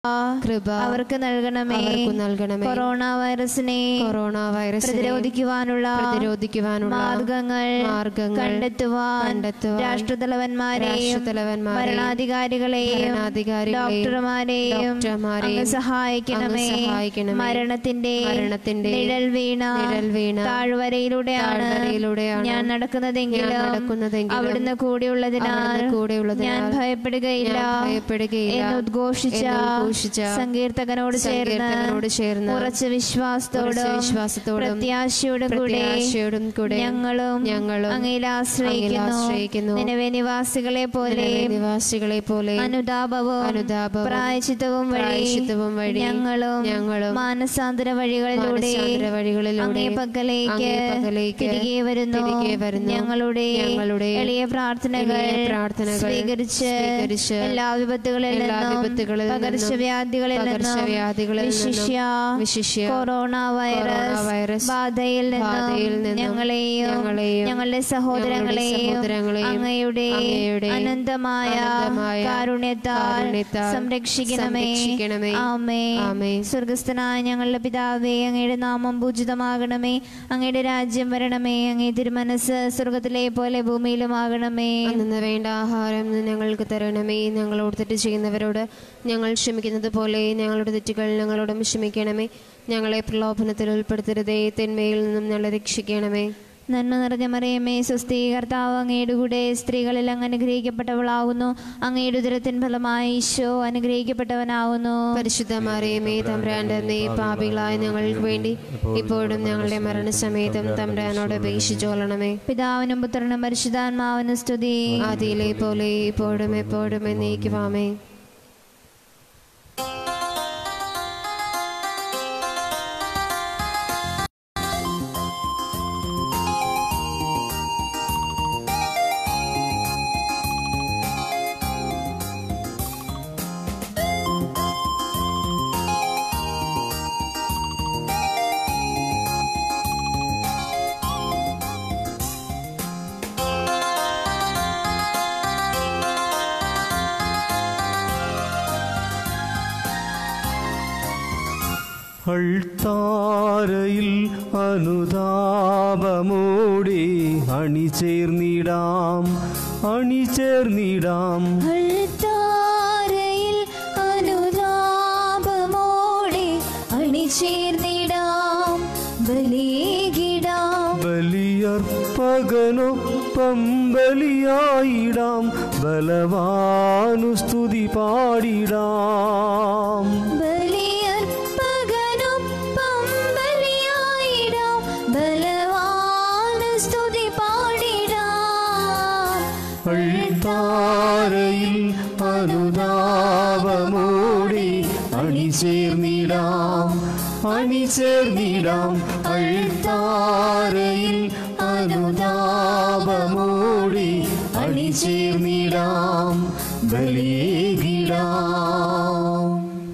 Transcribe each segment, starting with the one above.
കൃപ അവർക്ക് നൽകണമേ അവർക്ക് നൽകണമേ കൊറോണ വൈറസിനെ കൊറോണ വൈറസ് പ്രതിരോധിക്കുവാനുള്ള പ്രതിരോധിക്കുവാനുള്ള മാർഗങ്ങൾ മാർഗങ്ങൾ കണ്ടെത്തുവാൻ കണ്ടെത്തുവാൻ രാഷ്ട്രതലവന്മാരെയും രാഷ്ട്രതലവന്മാരെയും ഭരണാധികാരികളെയും ഭരണാധികാരികളെയും ഡോക്ടർമാരെയും ഡോക്ടർമാരെയും അങ്ങ് സഹായിക്കണമേ അങ്ങ് സഹായിക്കണമേ. മരണത്തിന്റെ മരണത്തിന്റെ നിഴൽ വീണ നിഴൽ വീണ താഴ്വരയിലൂടെയാണ് താഴ്വരയിലൂടെയാണ് ഞാൻ നടക്കുന്നതെങ്കിലും ഞാൻ നടക്കുന്നതെങ്കിലും അവിടുന്ന് കൂടെയുള്ളതിനാൽ അവിടുന്ന് കൂടെയുള്ളതിനാൽ ഞാൻ ഭയപ്പെടുകയില്ല ഞാൻ ഭയപ്പെടുകയില്ല എന്ന് ഉദ്ഘോഷിച്ച എന്ന് ഉദ്ഘോഷിച്ച സങ്കീർത്തകനോട് ചേർന്ന് സങ്കീർത്തകനോട് ചേർന്ന് ഉറച്ച വിശ്വാസത്തോടും ഉറച്ച വിശ്വാസത്തോടും പ്രത്യാശയോടും കൂടെ പ്രത്യാശയോടും കൂടെ ഞങ്ങളും ഞങ്ങളും അങ്ങയിൽ അങ്ങയിൽ ആശ്രയിക്കുന്നു. ആശ്രയിക്കുന്നു നിലവേ നിവാസികളെ പോലെ നിലവിലെ നിവാസികളെ പോലെ അനുതാപവും അനുതാപവും പ്രായച്ചിത്തവും വഴി പ്രായശ്ചിത്തവും വഴി ഞങ്ങളും ഞങ്ങളും മാനസാന്തര വഴികളിലൂടെ മാനസാന്തര വഴികളിലൂടെ അങ്ങേ പക്കലേക്ക് അങ്ങേ പക്കലേക്ക് തിരികെ വരുന്നു തിരികെ വരുന്നു. ഞങ്ങളുടെ ഞങ്ങളുടെ എളിയ പ്രാർത്ഥനകൾ എളിയ പ്രാർത്ഥനകൾ സ്വീകരിച്ച് സ്വീകരിച്ച് എല്ലാ വിപത്തുകളിൽ എല്ലാ നിന്നും വിപത്തുകളിൽ നിന്നും പകർച്ചവ്യാധികളിൽ നിന്നും പകർച്ചവ്യാധികളിൽ നിന്നും വിശിഷ്യ വിശിഷ്യ കൊറോണ വൈറസ് വൈറസ് ബാധയിൽ ബാധയിൽ നിന്നും നിന്നും ഞങ്ങളെയും ഞങ്ങളെയും ഞങ്ങളുടെ സഹോദരങ്ങളെയും സഹോദരങ്ങളെയും അങ്ങയുടെ അങ്ങയുടെ അനന്തമായ അനന്തമായ കാരുണ്യത്താൽ കാരുണ്യത്താൽ സംരക്ഷിക്കണമേ സംരക്ഷിക്കണമേ. ആമേ ആമേൻ. സ്വർഗസ്ഥനായ ഞങ്ങളുടെ പിതാവേ അങ്ങയുടെ നാമം പൂജിതമാകണമേ അങ്ങയുടെ രാജ്യം വരണമേ അങ്ങേ തിരുമനസ് സ്വർഗത്തിലെ പോലെ ഭൂമിയിലുമാകണമേ അന്നു വേണ്ട ആഹാരം ഇന്ന് ഞങ്ങൾക്ക് തരണമേ ഞങ്ങളോട് തെറ്റ് ചെയ്യുന്നവരോട് ഞങ്ങൾ ക്ഷമിക്കുന്നത് പോലെ ഞങ്ങളുടെ തെറ്റുകൾ ഞങ്ങളോടും ക്ഷമിക്കണമേ ഞങ്ങളെ പ്രലോഭനത്തിൽ ഉൾപ്പെടുത്തരുതേ തിന്മയിൽ നിന്നും ഞങ്ങളെ രക്ഷിക്കണമേ നന്മ നിറഞ്ഞ മറിയമേ സ്വസ്തി കർത്താവ് അങ്ങയുടെ കൂടെ സ്ത്രീകളിൽ അങ്ങ് അനുഗ്രഹിക്കപ്പെട്ടവളാകുന്നു അങ്ങയുടെ ഉദരത്തിൻ ഫലമായി ഈശോ അനുഗ്രഹിക്കപ്പെട്ടവനാകുന്നു പരിശുദ്ധ മറിയമേ തമ്പ്രാൻ്റെ നീ പാപികളായ ഞങ്ങൾക്ക് വേണ്ടി ഇപ്പോഴും ഞങ്ങളുടെ മരണസമയത്തും തമ്പ്രാനോട് അപേക്ഷിച്ചോളണമേ പിതാവിനും പുത്രനും പരിശുദ്ധാത്മാവിനും സ്തുതി ആദിയിലെ പോലെ ഇപ്പോഴും എപ്പോഴും എന്നേക്കുവാമേ അൾത്താരയിൽ അനുതാപമോടെ അണിചേർന്നിടാം അണിചേർന്നിടാം അൾത്താരയിൽ അനുതാപമോടെ അണിചേർന്നിടാം ബലികിടാം ബലിയർപ്പകനൊപ്പം ബലിയായിടാം ബലവാനു സ്തുതി പാടിടാം ബലിയർപ്പകനൊപ്പം ബലിയായിടാം ബലവാന് സ്തുതി പാടിടാം അൾത്താരയിൽ അനുതാപമോടെ അണിചേർന്നിടാം അണിചേർന്നിടാം അൾത്താരയിൽ അനുതാപമോടെ അണിചേർന്നിടാം ബലിയേകിടാം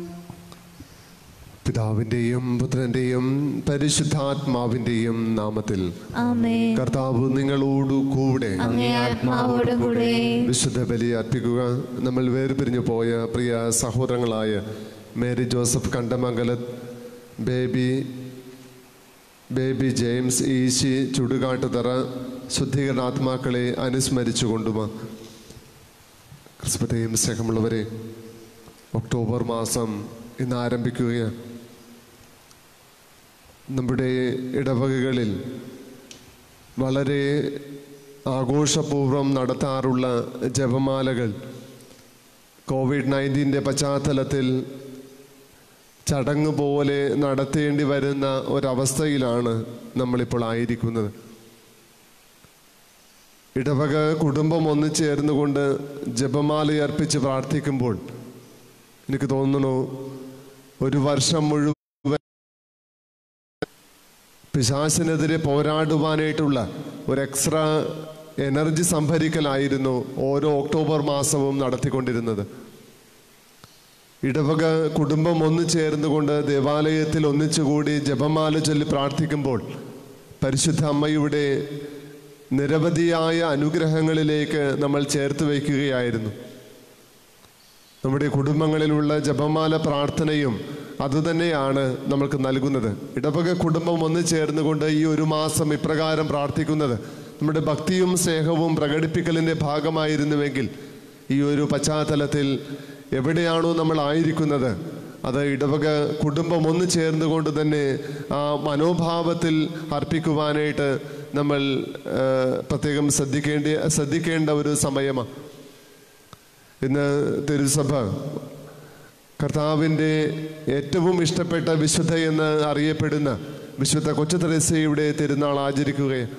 പിതാവിൻ്റെയും പുത്രൻ്റെയും പരിശുദ്ധാത്മാവിൻ്റെയും നാമത്തിൽ ആമേ കർത്താവ് നിങ്ങളോടു കൂടെ അങ്ങേ ആത്മാവോടുകൂടെ വിശുദ്ധ ബലി അർപ്പിക്കുക നമ്മൾ വേർപിരിഞ്ഞു പോയ പ്രിയ സഹോദരങ്ങളായ മേരി ജോസഫ് കണ്ടമംഗല ബേബി ബേബി ജെയിംസ് ഈശി ചുടുകാട്ടുതറ ശുദ്ധീകരണാത്മാക്കളെ അനുസ്മരിച്ചുകൊണ്ടുമ ക്രിസ്മത്തെയും സ്നേഹമുള്ളവരെ ഒക്ടോബർ മാസം ഇന്ന് ആരംഭിക്കുകയാണ് നമ്മുടെ ഇടവകകളിൽ വളരെ ആഘോഷപൂർവ്വം നടത്താറുള്ള ജപമാലകൾ കോവിഡ് നയൻറ്റീൻ്റെ പശ്ചാത്തലത്തിൽ ചടങ്ങ് പോലെ നടത്തേണ്ടി വരുന്ന ഒരവസ്ഥയിലാണ് നമ്മളിപ്പോൾ ആയിരിക്കുന്നത് ഇടവക കുടുംബം ഒന്നു ചേർന്നുകൊണ്ട് ജപമാല അർപ്പിച്ച് പ്രാർത്ഥിക്കുമ്പോൾ എനിക്ക് തോന്നുന്നു ഒരു വർഷം മുഴുവൻ പിശാസിനെതിരെ പോരാടുവാനായിട്ടുള്ള ഒരു എക്സ്ട്രാ എനർജി സംഭരിക്കലായിരുന്നു ഓരോ ഒക്ടോബർ മാസവും നടത്തിക്കൊണ്ടിരുന്നത് ഇടവക കുടുംബം ഒന്നു ചേർന്നുകൊണ്ട് ദേവാലയത്തിൽ ഒന്നിച്ചുകൂടി ജപമാല ചൊല്ലി പ്രാർത്ഥിക്കുമ്പോൾ പരിശുദ്ധ അമ്മയുടെ നിരവധിയായ അനുഗ്രഹങ്ങളിലേക്ക് നമ്മൾ ചേർത്ത് വയ്ക്കുകയായിരുന്നു നമ്മുടെ കുടുംബങ്ങളിലുള്ള ജപമാല പ്രാർത്ഥനയും അതുതന്നെയാണ് നമ്മൾക്ക് നൽകുന്നത് ഇടവക കുടുംബം ഒന്ന് ചേർന്നുകൊണ്ട് ഈ ഒരു മാസം ഇപ്രകാരം പ്രാർത്ഥിക്കുന്നത് നമ്മുടെ ഭക്തിയും സ്നേഹവും പ്രകടിപ്പിക്കലിൻ്റെ ഭാഗമായിരുന്നുവെങ്കിൽ ഈ ഒരു പശ്ചാത്തലത്തിൽ എവിടെയാണോ നമ്മൾ ആയിരിക്കുന്നത് അത് ഇടവക കുടുംബം ഒന്ന് ചേർന്നുകൊണ്ട് തന്നെ ആ മനോഭാവത്തിൽ അർപ്പിക്കുവാനായിട്ട് നമ്മൾ ആ, പ്രത്യേകം ശ്രദ്ധിക്കേണ്ട ശ്രദ്ധിക്കേണ്ട ഒരു സമയമാണ് ഇന്ന് തിരുസഭ കർത്താവിൻ്റെ ഏറ്റവും ഇഷ്ടപ്പെട്ട വിശുദ്ധ എന്ന് അറിയപ്പെടുന്ന വിശുദ്ധ കൊച്ചു തെരേസയുടെ തിരുനാൾ ആചരിക്കുകയാണ്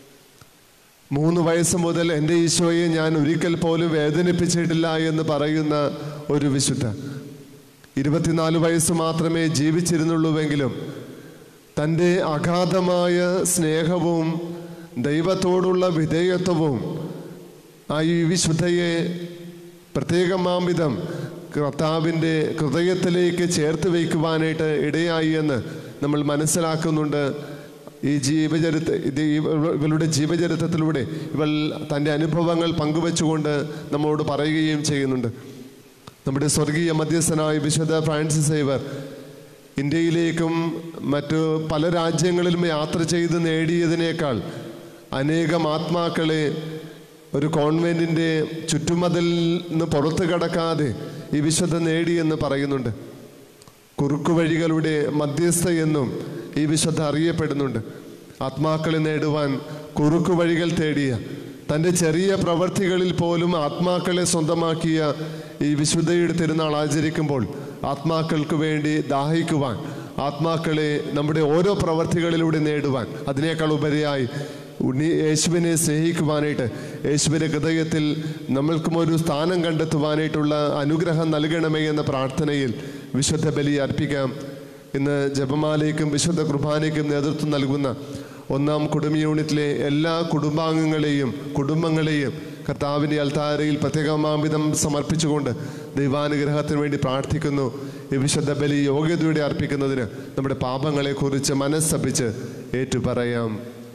മൂന്ന് വയസ്സ് മുതൽ എൻ്റെ ഈശോയെ ഞാൻ ഒരിക്കൽ പോലും വേദനിപ്പിച്ചിട്ടില്ല എന്ന് പറയുന്ന ഒരു വിശുദ്ധ ഇരുപത്തിനാല് വയസ്സ് മാത്രമേ ജീവിച്ചിരുന്നുള്ളൂവെങ്കിലും തൻ്റെ അഗാധമായ സ്നേഹവും ദൈവത്തോടുള്ള വിധേയത്വവും ആ ഈ വിശുദ്ധയെ പ്രത്യേകമാം വിധം കർത്താവിൻ്റെ ഹൃദയത്തിലേക്ക് ചേർത്ത് വയ്ക്കുവാനായിട്ട് ഇടയായി എന്ന് നമ്മൾ മനസ്സിലാക്കുന്നുണ്ട് ഈ ജീവചരിത്ര ഇത് ഇവ- ഇവളുടെ ജീവചരിത്രത്തിലൂടെ ഇവൾ തൻ്റെ അനുഭവങ്ങൾ പങ്കുവെച്ചുകൊണ്ട് നമ്മോട് പറയുകയും ചെയ്യുന്നുണ്ട് നമ്മുടെ സ്വർഗീയ മധ്യസ്ഥനായ വിശുദ്ധ ഫ്രാൻസിസ് സേവർ ഇന്ത്യയിലേക്കും മറ്റു പല രാജ്യങ്ങളിലും യാത്ര ചെയ്ത് നേടിയതിനേക്കാൾ അനേകം ആത്മാക്കളെ ഒരു കോൺവെന്റിന്റെ ചുറ്റുമതിൽ നിന്ന് പുറത്തു കടക്കാതെ ഈ വിശുദ്ധ നേടിയെന്ന് പറയുന്നുണ്ട് കുറുക്കുവഴികളുടെ മധ്യസ്ഥ എന്നും ഈ വിശുദ്ധ അറിയപ്പെടുന്നുണ്ട് ആത്മാക്കളെ നേടുവാൻ കുറുക്കുവഴികൾ തേടിയ തൻ്റെ ചെറിയ പ്രവർത്തികളിൽ പോലും ആത്മാക്കളെ സ്വന്തമാക്കിയ ഈ വിശുദ്ധയുടെ തിരുനാൾ ആചരിക്കുമ്പോൾ ആത്മാക്കൾക്ക് വേണ്ടി ദാഹിക്കുവാൻ ആത്മാക്കളെ നമ്മുടെ ഓരോ പ്രവർത്തികളിലൂടെ നേടുവാൻ അതിനേക്കാൾ ഉപരിയായി ഉണ്ണി യേശുവിനെ സ്നേഹിക്കുവാനായിട്ട് യേശുവിൻ്റെ ഹൃദയത്തിൽ നമ്മൾക്കും ഒരു സ്ഥാനം കണ്ടെത്തുവാനായിട്ടുള്ള അനുഗ്രഹം നൽകണമേ എന്ന പ്രാർത്ഥനയിൽ വിശുദ്ധ ബലി അർപ്പിക്കാം ഇന്ന് ജപമാലയ്ക്കും വിശുദ്ധ കുർബാനയ്ക്കും നേതൃത്വം നൽകുന്ന ഒന്നാം കുടുംബ യൂണിറ്റിലെ എല്ലാ കുടുംബാംഗങ്ങളെയും കുടുംബങ്ങളെയും കർത്താവിൻ്റെ അൽത്താരയിൽ പ്രത്യേകമാംവിധം സമർപ്പിച്ചുകൊണ്ട് ദൈവാനുഗ്രഹത്തിന് വേണ്ടി പ്രാർത്ഥിക്കുന്നു ഈ വിശുദ്ധ ബലി യോഗ്യതയോടെ അർപ്പിക്കുന്നതിന് നമ്മുടെ പാപങ്ങളെക്കുറിച്ച് മനസ്സപ്പിച്ച് ഏറ്റുപറയാം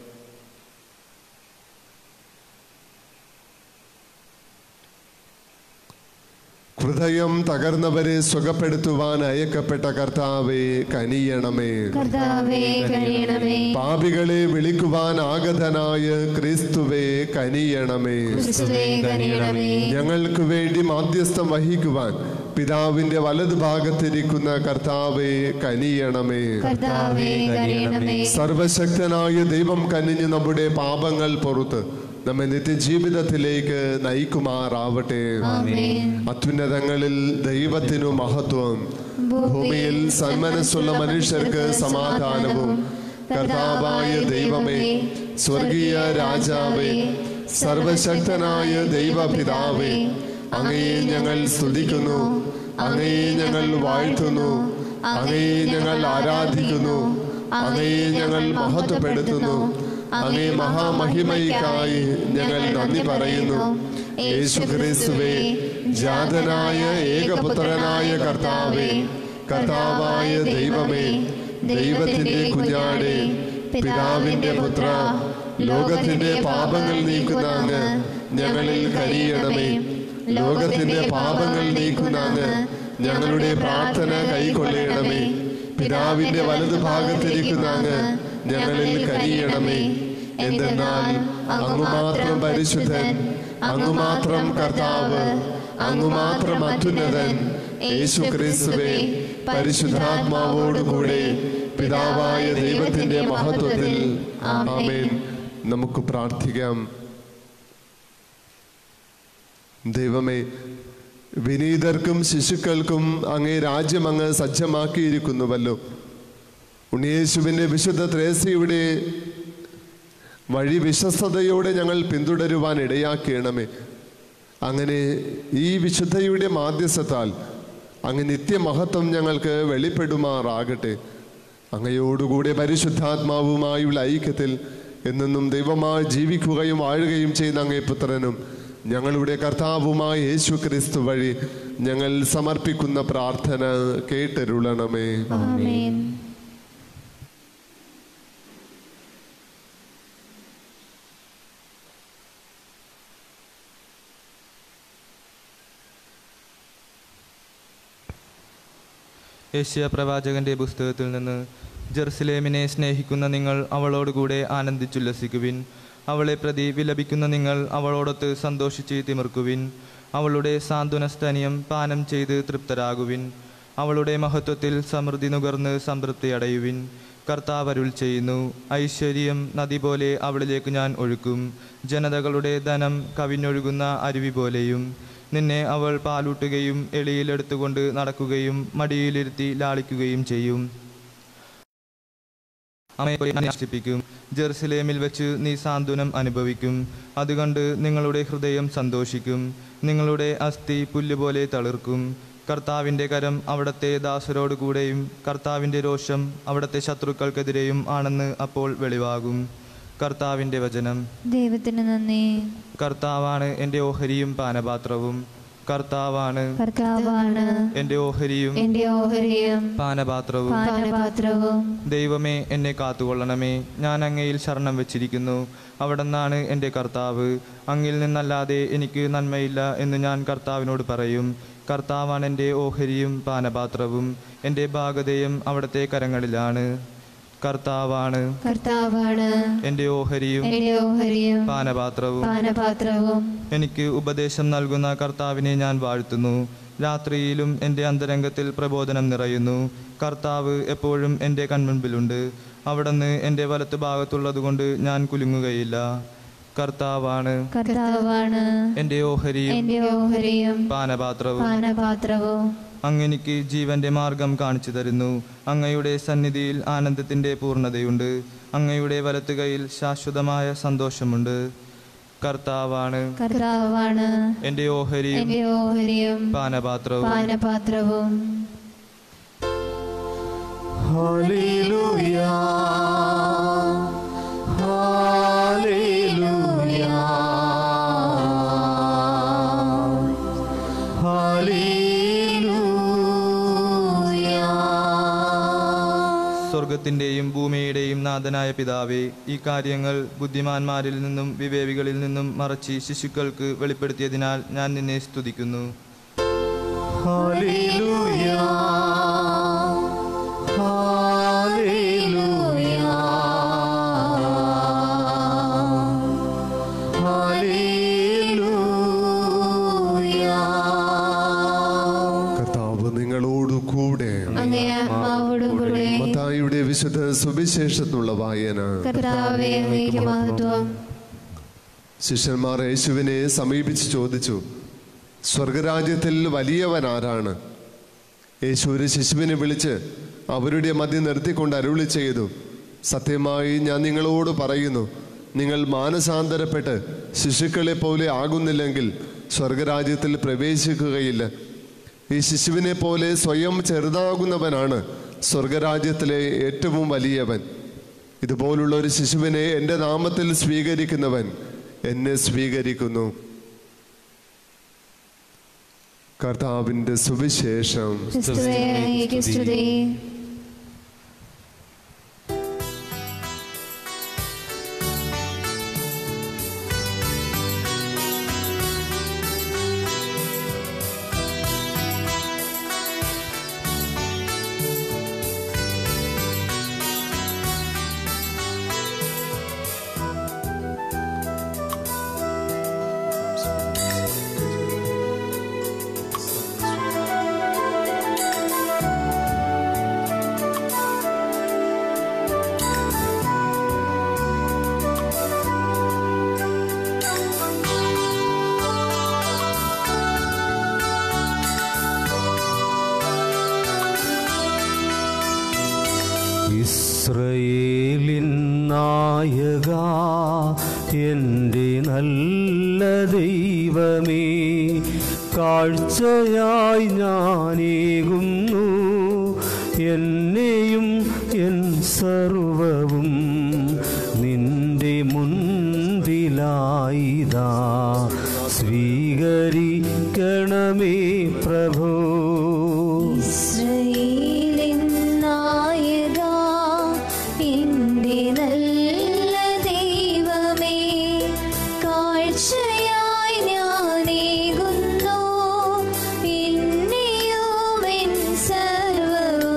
ഹൃദയം തകർന്നവരെ സുഖപ്പെടുത്തുവാൻ അയക്കപ്പെട്ട കർത്താവെ കനിയണമേ കർത്താവേ കനിയണമേ പാപികളെ വിളിക്കുവാൻ ആഗതനായ ക്രിസ്തുവെ കനിയണമേ ക്രിസ്തുവേ കനിയണമേ ഞങ്ങൾക്ക് വേണ്ടി മാധ്യസ്ഥം വഹിക്കുവാൻ പിതാവിന്റെ വലതു ഭാഗത്തിരിക്കുന്ന കർത്താവെ കനിയണമേ കർത്താവേ കനിയണമേ സർവശക്തനായ ദൈവം കനിഞ്ഞ് നമ്മുടെ പാപങ്ങൾ പുറത്ത് നമ്മെ നിത്യജീവിതത്തിലേക്ക് നയിക്കുമാറാവട്ടെ ആമേൻ അത്യുന്നതങ്ങളിൽ ദൈവത്തിനു മഹത്വം ഭൂമിയിൽ സന്മനസ്സുള്ള മനുഷ്യർക്ക് സമാധാനവും കർത്താവായ ദൈവമേ സ്വർഗീയ രാജാവേ സർവശക്തനായ ദൈവപിതാവേ അങ്ങയെ ഞങ്ങൾ സ്തുതിക്കുന്നു അങ്ങയെ ഞങ്ങൾ വാഴ്ത്തുന്നു അങ്ങയെ ഞങ്ങൾ ആരാധിക്കുന്നു അങ്ങയെ ഞങ്ങൾ മഹത്വപ്പെടുത്തുന്നു അങ്ങേ മഹാമഹിമയ്ക്കായി ഞങ്ങൾ നന്ദി പറയുന്നു യേശു ക്രിസ്തുവേ ജാതനായ ഏകപുത്രനായ കർത്താവേ കർത്താവായ ദൈവമേ ദൈവത്തിന്റെ കുഞ്ഞാടെ പിതാവിന്റെ പുത്ര ലോകത്തിന്റെ പാപങ്ങൾ നീക്കുന്ന അങ്ങ് ഞങ്ങളിൽ കനിയണമേ ലോകത്തിന്റെ പാപങ്ങൾ നീക്കുന്ന അങ്ങ് ഞങ്ങളുടെ പ്രാർത്ഥന കൈക്കൊള്ളണമേ പിതാവിന്റെ വലതു ഭാഗത്തിരിക്കുന്ന അങ്ങ് ഞങ്ങളിൽ കനിയണമേ എന്തെന്നാൽ അങ്ങു മാത്രം പരിശുദ്ധൻ അങ്ങു മാത്രം കർത്താവ് അങ്ങു മാത്രം അത്യുന്നതൻ യേശു ക്രിസ്തുവേ പരിശുദ്ധാത്മാവോടുകൂടെ പിതാവായ ദൈവത്തിന്റെ മഹത്വത്തിൽ ആമേൻ നമുക്ക് പ്രാർത്ഥിക്കാം ദൈവമേ വിനീതർക്കും ശിശുക്കൾക്കും അങ്ങേ രാജ്യം അങ്ങ് സജ്ജമാക്കിയിരിക്കുന്നുവല്ലോ ഉണ്ണിയേശുവിൻ്റെ വിശുദ്ധ ത്രേസ്യയുടെ വഴി വിശ്വസ്തയോടെ ഞങ്ങൾ പിന്തുടരുവാൻ ഇടയാക്കണമേ അങ്ങനെ ഈ വിശുദ്ധയുടെ മാധ്യസ്ഥത്താൽ അങ്ങ് നിത്യമഹത്വം ഞങ്ങൾക്ക് വെളിപ്പെടുമാറാകട്ടെ അങ്ങയോടുകൂടെ പരിശുദ്ധാത്മാവുമായുള്ള ഐക്യത്തിൽ എന്നെന്നും ദൈവമായി ജീവിക്കുകയും വാഴുകയും ചെയ്യുന്ന അങ്ങേ പുത്രനും ഞങ്ങളുടെ കർത്താവുമായ യേശു ക്രിസ്തു വഴി ഞങ്ങൾ സമർപ്പിക്കുന്ന പ്രാർത്ഥന കേട്ടരുളണമേ ആമേൻ ഏഷ്യ പ്രവാചകന്റെ പുസ്തകത്തിൽ നിന്ന് ജെറുസലേമിനെ സ്നേഹിക്കുന്ന നിങ്ങൾ അവളോടുകൂടെ ആനന്ദിച്ചുല്ലസിക്കുവിൻ അവളെ പ്രതി വിലപിക്കുന്ന നിങ്ങൾ അവളോടൊത്ത് സന്തോഷിച്ച് തിമിർക്കുവിൻ അവളുടെ സാന്ത്വനസ്തനിയം പാനം ചെയ്ത് തൃപ്തരാകുവിൻ അവളുടെ മഹത്വത്തിൽ സമൃദ്ധി നുകർന്ന് സംതൃപ്തി അടയുവിൻ കർത്താവരുൾ ചെയ്യുന്നു ഐശ്വര്യം നദി പോലെ അവളിലേക്ക് ഞാൻ ഒഴുക്കും ജനതകളുടെ ധനം കവിഞ്ഞൊഴുകുന്ന അരുവി പോലെയും നിന്നെ അവൾ പാലൂട്ടുകയും എളിയിലെടുത്തുകൊണ്ട് നടക്കുകയും മടിയിലിരുത്തി ലാളിക്കുകയും ചെയ്യും അമ്മയെ നശിപ്പിക്കും ജെറുസലേമിൽ വെച്ച് നീ സാന്ത്വനം അനുഭവിക്കും അതുകണ്ട് നിങ്ങളുടെ ഹൃദയം സന്തോഷിക്കും നിങ്ങളുടെ അസ്ഥി പുല്ലുപോലെ തളിർക്കും കർത്താവിൻ്റെ കരം അവിടത്തെ ദാസരോടുകൂടെയും കർത്താവിൻ്റെ രോഷം അവിടത്തെ ശത്രുക്കൾക്കെതിരെയും ആണെന്ന് അപ്പോൾ വെളിവാകും കർത്താവിൻ്റെ വചനം ദൈവത്തിന് നന്ദി കർത്താവാണ് എൻ്റെ ഓഹരിയും പാനപാത്രവും കർത്താവാണ് കർത്താവാണ് എൻ്റെ ഓഹരിയും എന്റെ ഓഹരിയും പാനപാത്രവും പാനപാത്രവും ദൈവമേ എന്നെ കാത്തുകൊള്ളണമേ ഞാൻ അങ്ങയിൽ ശരണം വെച്ചിരിക്കുന്നു അവിടെന്നാണ് എൻ്റെ കർത്താവ് അങ്ങിൽ നിന്നല്ലാതെ എനിക്ക് നന്മയില്ല എന്ന് ഞാൻ കർത്താവിനോട് പറയും കർത്താവാണ് എൻ്റെ ഓഹരിയും പാനപാത്രവും എൻ്റെ ഭാഗതയും അവിടുത്തെ കരങ്ങളിലാണ് കർത്താവാണ് കർത്താവാണ് എൻ്റെ ഓഹരിയും എന്റെ ഓഹരിയും പാനപാത്രവും പാനപാത്രവും എനിക്ക് ഉപദേശം നൽകുന്ന കർത്താവിനെ ഞാൻ വാഴ്ത്തുന്നു രാത്രിയിലും എൻ്റെ അന്തരംഗത്തിൽ പ്രബോധനം നിറയുന്നു കർത്താവ് എപ്പോഴും എൻ്റെ കൺമുൻപിലുണ്ട് അവിടുന്ന് എൻ്റെ വലത്ത് ഭാഗത്തുള്ളതുകൊണ്ട് ഞാൻ കുലുങ്ങുകയില്ല കർത്താവാണ് കർത്താവാണ് എൻ്റെ ഓഹരിയും എന്റെ ഓഹരിയും പാനപാത്രവും പാനപാത്രവും അങ്ങെനിക്ക് ജീവന്റെ മാർഗം കാണിച്ചു തരുന്നു അങ്ങയുടെ സന്നിധിയിൽ ആനന്ദത്തിൻ്റെ പൂർണ്ണതയുണ്ട് അങ്ങയുടെ വലത്തുകൈയിൽ ശാശ്വതമായ സന്തോഷമുണ്ട് കർത്താവാണ് കർത്താവാണ് എൻ്റെ ഓഹരിയും എന്റെ ഓഹരിയും പാനപാത്രവും പാനപാത്രവും ഹല്ലേലൂയ ഹല്ലേലൂയ ഹല്ലേലൂയ സ്വർഗത്തിൻ്റെയും ഭൂമിയുടെയും നാഥനായ പിതാവേ ഈ കാര്യങ്ങൾ ബുദ്ധിമാന്മാരിൽ നിന്നും വിവേകികളിൽ നിന്നും മറച്ച് ശിശുക്കൾക്ക് വെളിപ്പെടുത്തിയതിനാൽ ഞാൻ നിന്നെ സ്തുതിക്കുന്നു ഹല്ലേലൂയ ഹല്ലേലൂയ ഹല്ലേലൂയ കർത്താവ് നിങ്ങളോടു കൂടെ അങ്ങേ ആത്മാവോടും കൂടെ മത്തായിയുടെ വിശുദ്ധ സുവിശേഷത്തിനുള്ള വായന കർത്താവെ അങ്ങേക്ക് മഹത്വം ശിഷ്യന്മാർ യേശുവിനെ സമീപിച്ച് ചോദിച്ചു സ്വർഗരാജ്യത്തിൽ വലിയവൻ ആരാണ് യേശു ഒരു ശിശുവിനെ വിളിച്ച് അവരുടെ മധ്യം നിർത്തിക്കൊണ്ട് അരുളി ചെയ്തു സത്യമായി ഞാൻ നിങ്ങളോട് പറയുന്നു നിങ്ങൾ മാനസാന്തരപ്പെട്ട് ശിശുക്കളെ പോലെ ആകുന്നില്ലെങ്കിൽ സ്വർഗരാജ്യത്തിൽ പ്രവേശിക്കുകയില്ല ഈ ശിശുവിനെ പോലെ സ്വയം ചെറുതാകുന്നവനാണ് സ്വർഗരാജ്യത്തിലെ ഏറ്റവും വലിയവൻ ഇതുപോലുള്ള ഒരു ശിശുവിനെ എൻ്റെ നാമത്തിൽ സ്വീകരിക്കുന്നവൻ എന്നെ സ്വീകരിക്കുന്നു കർത്താവിൻ്റെ സുവിശേഷം ക്രിസ്തുവേ അങ്ങേക്ക് സ്തുതി ഇസ്രയേലിൻ നായക എൻ്റെ നല്ല ദൈവമേ കാഴ്ചയായി ഞാനേകുന്നു എന്നെയും എൻ സർവവും നിന്റെ മുൻപിലായിതാ സ്വീകരിക്കണമേ പ്രഭോ ഇസ്രയേലിൻ നായക എന്റെ നല്ല ദൈവമേ കാഴ്ചയായി ഞാനേകുന്നു എന്നെയും എൻ സർവവും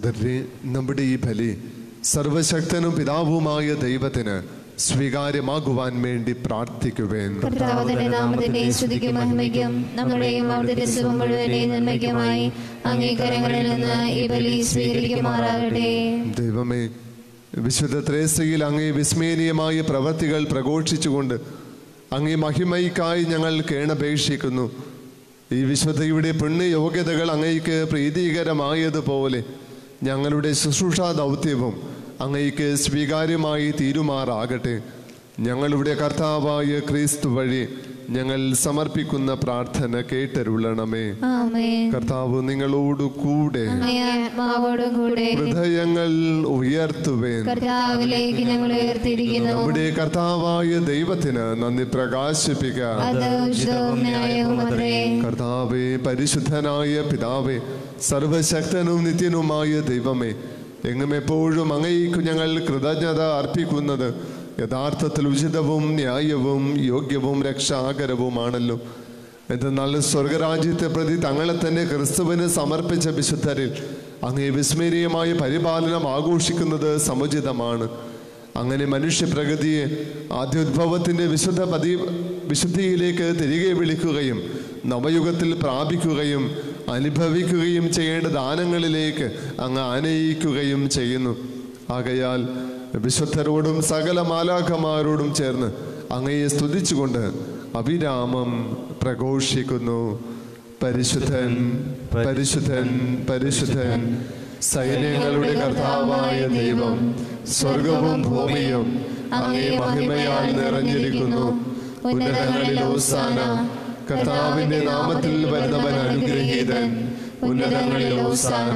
സഹോദരരെ നമ്മുടെ ഈ ബലി സർവശക്തനും പിതാവുമായ ദൈവത്തിന് സ്വീകാര്യമാകുവാൻ വേണ്ടി പ്രാർത്ഥിക്കുവേൻ കർത്താവിന്റെ നാമത്തിന്റെ സ്തുതിക്കും മഹിമയ്ക്കും നമ്മുടെയും അവിടുത്തെ രസവും മുഴുവനെയും നന്മയ്ക്കുമായി അംഗീകാരങ്ങളിൽ നിന്ന് ഈ ബലി സ്വീകരിക്കുമാറാകട്ടെ ദൈവമേ വിശുദ്ധ ത്രേസ്യയിൽ അങ്ങേ വിസ്മയനീയമായ പ്രവർത്തികൾ പ്രഘോഷിച്ചുകൊണ്ട് അങ്ങേ മഹിമയ്ക്കായി ഞങ്ങൾ കേണപേക്ഷിക്കുന്നു ഈ വിശുദ്ധയുടെ പുണ്യയോഗ്യതകൾ അങ്ങയ്ക്ക് പ്രീതികരമായതുപോലെ ഞങ്ങളുടെ ശുശ്രൂഷാ ദൗത്യവും അങ്ങയ്ക്ക് സ്വീകാര്യമായി തീരുമാറാകട്ടെ ഞങ്ങളുടെ കർത്താവായ ക്രിസ്തു വഴി ഞങ്ങൾ സമർപ്പിക്കുന്ന പ്രാർത്ഥന കേട്ടരുളണമേ ആമേൻ കർത്താവ് നിങ്ങളോട് കൂടെ അങ്ങേ ആത്മാവോടും കൂടെ ഹൃദയങ്ങൾ ഉയർത്തുവേൻ കർത്താവിലേക്ക് ഞങ്ങൾ ഉയർത്തിയിരിക്കുന്നു നമ്മുടെ കർത്താവായ ദൈവത്തിന് നന്ദി പ്രകാശിപ്പിക്കാം അത് ഉചിതവും ന്യായവും അത്രേ കർത്താവെ പരിശുദ്ധനായ പിതാവേ സർവശക്തനും നിത്യനുമായ ദൈവമേ എങ്ങും എപ്പോഴും അങ്ങേക്കു ഞങ്ങൾ കൃതജ്ഞത അർപ്പിക്കുന്നത് യഥാർത്ഥത്തിൽ ഉചിതവും ന്യായവും യോഗ്യവും രക്ഷാകരവുമാണല്ലോ എന്തെന്നാൽ സ്വർഗരാജ്യത്തെ പ്രതി തങ്ങളെ തന്നെ ക്രിസ്തുവിന് സമർപ്പിച്ച വിശുദ്ധരിൽ അങ്ങേ വിസ്മരണീയമായ പരിപാലനം ആഘോഷിക്കുന്നത് സമുചിതമാണ് അങ്ങനെ മനുഷ്യപ്രകൃതിയെ ആദ്യോദ്ഭവത്തിൻ്റെ വിശുദ്ധ പതി വിശുദ്ധിയിലേക്ക് തിരികെ വിളിക്കുകയും നവയുഗത്തിൽ പ്രാപിക്കുകയും അനുഭവിക്കുകയും ചെയ്യേണ്ട ദാനങ്ങളിലേക്ക് അങ്ങ് ആനയിക്കുകയും ചെയ്യുന്നു ആകയാൽ വിശുദ്ധരോടും സകല മാലാഖമാരോടും ചേർന്ന് അങ്ങയെ സ്തുതിച്ചുകൊണ്ട് അവിരാമം പ്രഘോഷിക്കുന്നു പരിശുദ്ധൻ പരിശുദ്ധൻ പരിശുദ്ധൻ സൈന്യങ്ങളുടെ കർത്താവായ ദൈവം സ്വർഗവും ഭൂമിയും അങ്ങേ മഹിമയാൽ നിറഞ്ഞിരിക്കുന്നു ഉന്നതങ്ങളിൽ ഓസാന കർത്താവിന്റെ നാമത്തിൽ വരുന്നവൻ അനുഗ്രഹീതൻ ഉന്നതങ്ങളിൽ ഓസാന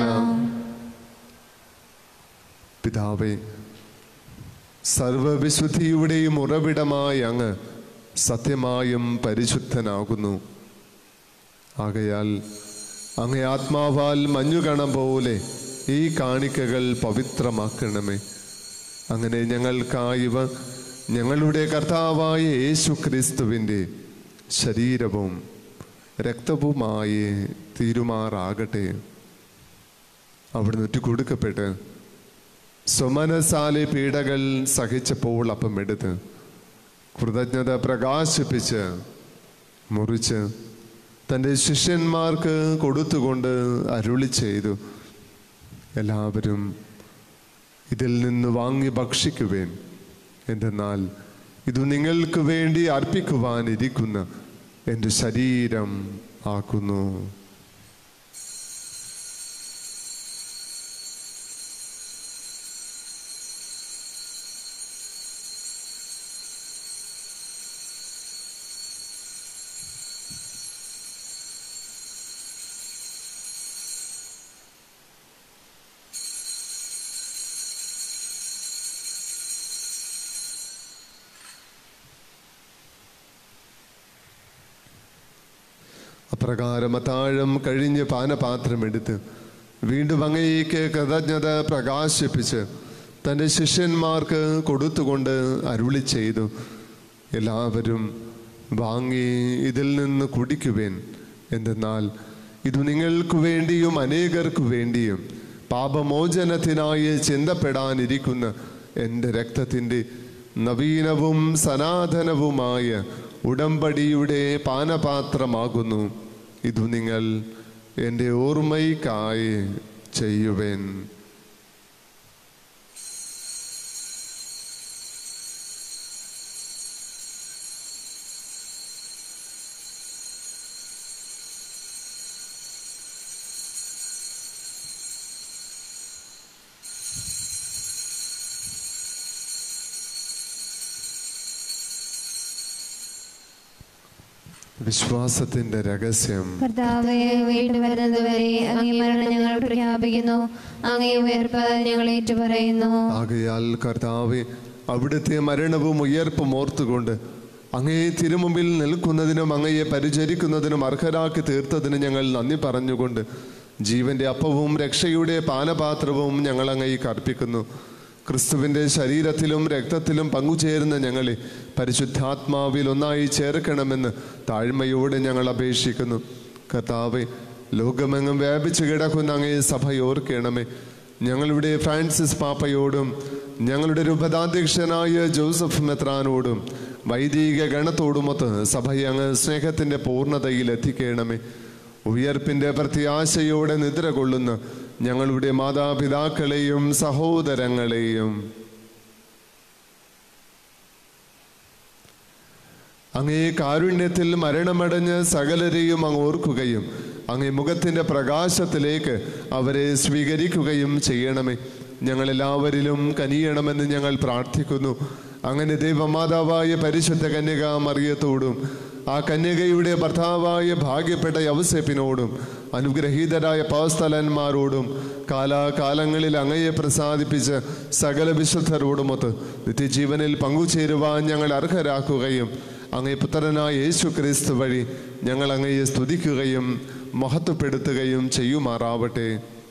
പിതാവേ സർവവിശുദ്ധിയുടെയും ഉറവിടമായ അങ്ങ് സത്യമായും പരിശുദ്ധനാകുന്നു ആകയാൽ അങ്ങേ ആത്മാവാൽ മഞ്ഞുകണം പോലെ ഈ കാണിക്കകൾ പവിത്രമാക്കണമേ അങ്ങനെ ഞങ്ങൾക്കായിവ ഞങ്ങളുടെ കർത്താവായ യേശു ക്രിസ്തുവിൻ്റെ ശരീരവും രക്തവുമായി തീരുമാറാകട്ടെ അവിടുന്ന് കൊടുക്കപ്പെട്ട് സുമനസാലെ പീഡകൾ സഹിച്ചപ്പോൾ അപ്പം എടുത്ത് കൃതജ്ഞത പ്രകാശിപ്പിച്ച് മുറിച്ച് തൻ്റെ ശിഷ്യന്മാർക്ക് കൊടുത്തുകൊണ്ട് അരുളി ചെയ്തു എല്ലാവരും ഇതിൽ നിന്ന് വാങ്ങി ഭക്ഷിക്കുവേൻ എന്തെന്നാൽ ഇത് നിങ്ങൾക്ക് വേണ്ടി അർപ്പിക്കുവാനിരിക്കുന്ന എൻ്റെ ശരീരം ആക്കുന്നു അപ്രകാരം അത്താഴം കഴിഞ്ഞ് പാനപാത്രമെടുത്ത് വീണ്ടും അങ്ങേക്ക് കൃതജ്ഞത പ്രകാശിപ്പിച്ച് തൻ്റെ ശിഷ്യന്മാർക്ക് കൊടുത്തുകൊണ്ട് അരുളി ചെയ്തു എല്ലാവരും വാങ്ങി ഇതിൽ നിന്ന് കുടിക്കുവേൻ എന്തെന്നാൽ ഇത് നിങ്ങൾക്ക് വേണ്ടിയും അനേകർക്കു വേണ്ടിയും പാപമോചനത്തിനായി ചിന്തപ്പെടാനിരിക്കുന്ന എൻ്റെ രക്തത്തിൻ്റെ നവീനവും സനാതനവുമായ ഉടമ്പടിയുടെ പാനപാത്രമാകുന്നു ഇതു നിങ്ങൾ എൻ്റെ ഓർമ്മയ്ക്കായി ചെയ്യുവേൻ വിശ്വാസത്തിന്റെ രഹസ്യം കർത്താവെ വീണ്ടും വരുന്നതുവരെ അങ്ങേ മരണം ഞങ്ങൾ പ്രഖ്യാപിക്കുന്നു അങ്ങേ ഉയർപ്പ് ഞങ്ങൾ ഏറ്റുപറയുന്നു ആകയാൽ കർത്താവെ അവിടുത്തെ മരണവും ഉയർപ്പും ഓർത്തുകൊണ്ട് അങ്ങേ തിരുമുമ്പിൽ നിൽക്കുന്നതിനും അങ്ങയെ പരിചരിക്കുന്നതിനും അർഹരാക്കി തീർത്തതിന് ഞങ്ങൾ നന്ദി പറഞ്ഞുകൊണ്ട് ജീവന്റെ അപ്പവും രക്ഷയുടെ പാനപാത്രവും ഞങ്ങൾ അങ്ങേക്ക് അർപ്പിക്കുന്നു ക്രിസ്തുവിൻ്റെ ശരീരത്തിലും രക്തത്തിലും പങ്കുചേരുന്ന ഞങ്ങളെ പരിശുദ്ധാത്മാവിൽ ഒന്നായി ചേർക്കണമെന്ന് താഴ്മയോടെ ഞങ്ങൾ അപേക്ഷിക്കുന്നു കർത്താവെ ലോകമെങ്ങും വ്യാപിച്ചു കിടക്കുന്ന അങ്ങേ സഭ ഓർക്കണമേ ഞങ്ങളുടെ ഫ്രാൻസിസ് പാപ്പയോടും ഞങ്ങളുടെ രൂപതാധ്യക്ഷനായ ജോസഫ് മെത്രാനോടും വൈദിക ഗണത്തോടുമൊത്ത് സഭയെ അങ്ങ് സ്നേഹത്തിൻ്റെ പൂർണ്ണതയിൽ എത്തിക്കണമേ ഉയർപ്പിൻ്റെ പ്രത്യാശയോടെ നിദ്ര കൊള്ളുന്ന ഞങ്ങളുടെ മാതാപിതാക്കളെയും സഹോദരങ്ങളെയും അങ്ങേ കാരുണ്യത്തിൽ മരണമടഞ്ഞ് സകലരെയും അങ്ങ് ഓർക്കുകയും അങ്ങേ മുഖത്തിൻ്റെ പ്രകാശത്തിലേക്ക് അവരെ സ്വീകരിക്കുകയും ചെയ്യണമേ ഞങ്ങളെല്ലാവരിലും കനിയണമെന്ന് ഞങ്ങൾ പ്രാർത്ഥിക്കുന്നു അങ്ങനെ ദൈവമാതാവായ പരിശുദ്ധ കന്യക മറിയത്തോടും ആ കന്യകയുടെ ഭർത്താവായ ഭാഗ്യപ്പെട്ട യവസേപ്പിനോടും അനുഗ്രഹീതരായ പാസ്തലന്മാരോടും കാലാകാലങ്ങളിൽ അങ്ങയെ പ്രസാദിപ്പിച്ച് സകല വിശുദ്ധരോടുമൊത്ത് നിത്യജീവനിൽ പങ്കുചേരുവാൻ ഞങ്ങൾ അർഹരാക്കുകയും അങ്ങേ പുത്രനായ യേശു ക്രിസ്തു വഴി ഞങ്ങൾ അങ്ങയെ സ്തുതിക്കുകയും മഹത്വപ്പെടുത്തുകയും ചെയ്യുമാറാവട്ടെ